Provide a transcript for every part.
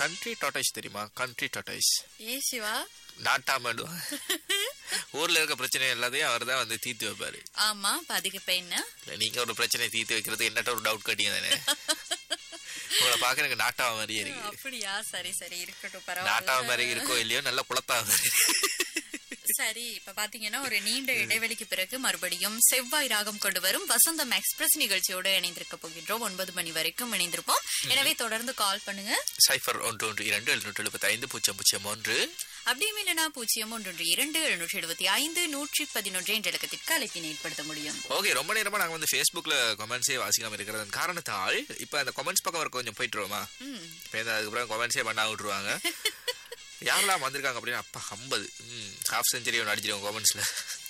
Country tortoise தெரியுமா country tortoise ஏ சிவா நாட்டாமடு ஊர்ல இருக்க பிரச்சனை எல்லாத்தையும் அவர் தான் வந்து தீர்த்து வைப்பாரு ஆமா இப்ப அதுக்கு இப்ப என்ன இல்ல, நீங்க ஒரு பிரச்சனையை தீர்த்து வைக்கிறது என்னட்ட ஒரு டவுட் கட்டிங்க தானே உங்களை பார்க்க எனக்கு நாட்டாவ மாதிரியே இருக்கு அப்படியா சரி சரி இருக்கட்டும் நாட்டாவ பரவாயில்ல மாதிரி இருக்கோ இல்லையோ நல்ல குளத்தாவ மாதிரி இருக்கு. சரி இப்ப பாத்தீங்கன்னா ஒரு நீண்ட இடைவெளிக்கு பிறகு மறுபடியும் செவ்வாய் ராகம் கொண்டு வரும் வசந்தம் எக்ஸ்பிரஸ் நிகழ்ச்சியோட இணைந்திருக்க போகின்றோம் ஒன்பது மணி வரைக்கும் இணைந்திருப்போம் எனவே தொடர்ந்து கால் பண்ணுங்க சைஃபர் ஒன்று ஒன்று இரண்டு எழுநூற்றி எழுபத்தி ஐந்து பூஜ்ஜியம் பூஜ்ஜியம் ஒன்று அப்படியும் இல்லைனா பூஜ்ஜியம் ஒன்று இரண்டு எழுநூற்றி எழுபத்தி ஐந்து நூற்றி பதினொன்று என்ற இலக்கத்திற்கு அழைப்பினை ஏற்படுத்த முடியும் ஓகே ரொம்ப நேரமா நாங்க வந்து ஃபேஸ்புக்ல கமெண்ட்ஸே வாசிக்காம இருக்கிறது காரணத்தால் இப்ப அந்த கமெண்ட்ஸ் பக்கம் வர கொஞ்சம் போயிட்டுருவோமா ம் இப்போ அதுக்கப்புறம் கமெண்ட்ஸே பண்ண விட்டுருவாங்க யாரெல்லாம் வந்திருக்காங்க அப்படின்னா அப்பா ஐம்பது ம் ஹாஃப் செஞ்சுரி ஒன்று அடிச்சிருவோம் கமெண்ட்ஸ்ல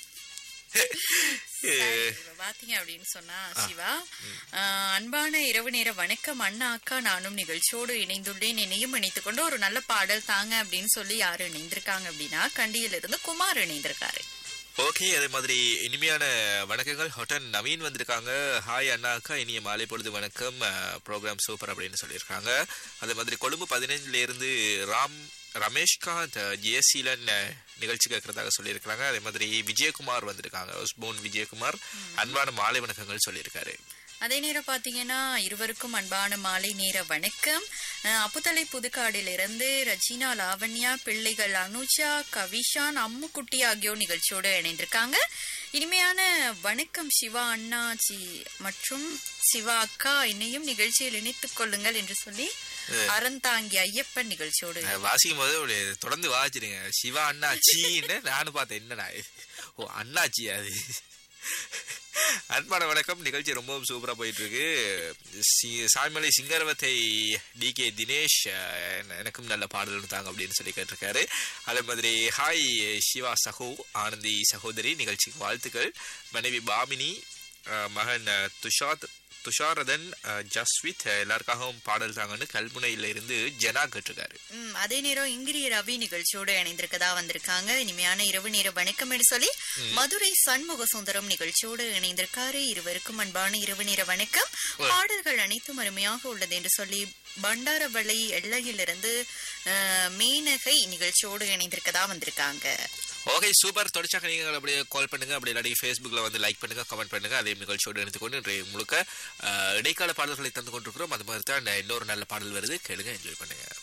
சரி, இப்ப பாத்தீங்க அப்படின்னு சொன்னா சிவா ஆஹ், அன்பான இரவு நேர வணக்கம் அண்ணா அக்கா நானும் நிகழ்ச்சியோடு இணைந்துள்ளேன் என்னையும் இணைத்துக் கொண்டு ஒரு நல்ல பாடல் தாங்க அப்படின்னு சொல்லி யாரு இணைந்திருக்காங்க அப்படின்னா கண்டியில இருந்து குமார் இணைந்திருக்காரு ஓகே அதே மாதிரி இனிமையான வணக்கங்கள் ஹொட்டன் நவீன் வந்திருக்காங்க ஹாய் அண்ணா அக்கா இனிய மாலை பொழுது வணக்கம் ப்ரோக்ராம் சூப்பர் அப்படின்னு சொல்லியிருக்காங்க அதே மாதிரி கொழும்பு பதினைஞ்சுல இருந்து ராம் ரமேஷ்காந்த் ஜெயசீலன் அஹ், நிகழ்ச்சி கேட்கறதாக சொல்லியிருக்காங்க அதே மாதிரி விஜயகுமார் வந்திருக்காங்க உஸ்போன் விஜயகுமார் அன்பான மாலை வணக்கங்கள் சொல்லியிருக்காரு அதே நேரம் பாத்தீங்கன்னா இருவருக்கும் அன்பான மாலை நேர வணக்கம் அஹ், அப்புத்தலை புதுக்காடிலிருந்து ரஜினா லாவண்யா பிள்ளைகள் அனுஜா கவிஷான் அம்முக்குட்டி ஆகியோர் நிகழ்ச்சியோடு இணைந்திருக்காங்க இனிமையான வணக்கம் சிவா அண்ணாச்சி மற்றும் சிவா அக்கா என்னையும் நிகழ்ச்சியில் இணைத்துக் கொள்ளுங்கள் என்று சொல்லி அறந்தாங்கி ஐயப்பன் நிகழ்ச்சியோடு அஹ், வாசிக்கும் போது ஒரு தொடர்ந்து வாசிடுங்க சிவா அண்ணாச்சின்னு நானும் பார்த்தேன் என்னடா இது? ஓ அண்ணாச்சி அது அன்பான வணக்கம் நிகழ்ச்சி ரொம்பவும் சூப்பரா போயிட்டு இருக்கு சி- சாய்மலை சிங்கரவத்தை டி கே தினேஷ் அஹ், என- எனக்கும் நல்ல பாடல் தாங்க அப்படின்னு சொல்லி கேட்டிருக்காரு அதே மாதிரி ஹாய் சிவா சகோ ஆனந்தி சகோதரி நிகழ்ச்சிக்கு வாழ்த்துக்கள் மனைவி பாமினி அஹ், மகன் அஹ், துஷாத் துஷாரதன் அஹ், ஜஸ்வித் அஹ், எல்லாருக்காகவும் பாடல் தாங்கன்னு கல்முனையில இருந்து ஜனா கேட்டிருக்காரு ம், அதே நேரம் இங்கிரி ரவி நிகழ்ச்சியோடு இணைந்திருக்கதா வந்திருக்காங்க இனிமையான இரவு நேர வணக்கம் என்று சொல்லி மதுரை சண்முக சுந்தரம் நிகழ்ச்சியோடு இணைந்திருக்காரு இருவருக்கும் அன்பான இரவு நேர வணக்கம் பாடல்கள் அனைத்தும் அருமையாக உள்ளது என்று சொல்லி பண்டாரவளை எல்லையிலிருந்து அஹ், மேனகை நிகழ்ச்சியோடு இணைந்திருக்கதா வந்திருக்காங்க ஓகே சூப்பர் தொடர்ச்சியாக நீங்கள் அப்படியே கால் பண்ணுங்க அப்படி இல்லாட்டி ஃபேஸ்புக்கில் வந்து லைக் பண்ணுங்க கமெண்ட் பண்ணுங்க அதே நிகழ்ச்சியோடு எடுத்துக்கொண்டு இன்றைய முழுக்க அஹ், இடைக்கால பாடல்களை தந்து கொண்டிருக்கிறோம் அது மாதிரி தான் இன்னொரு நல்ல பாடல் வருது கேளுங்க என்ஜாய் பண்ணுங்க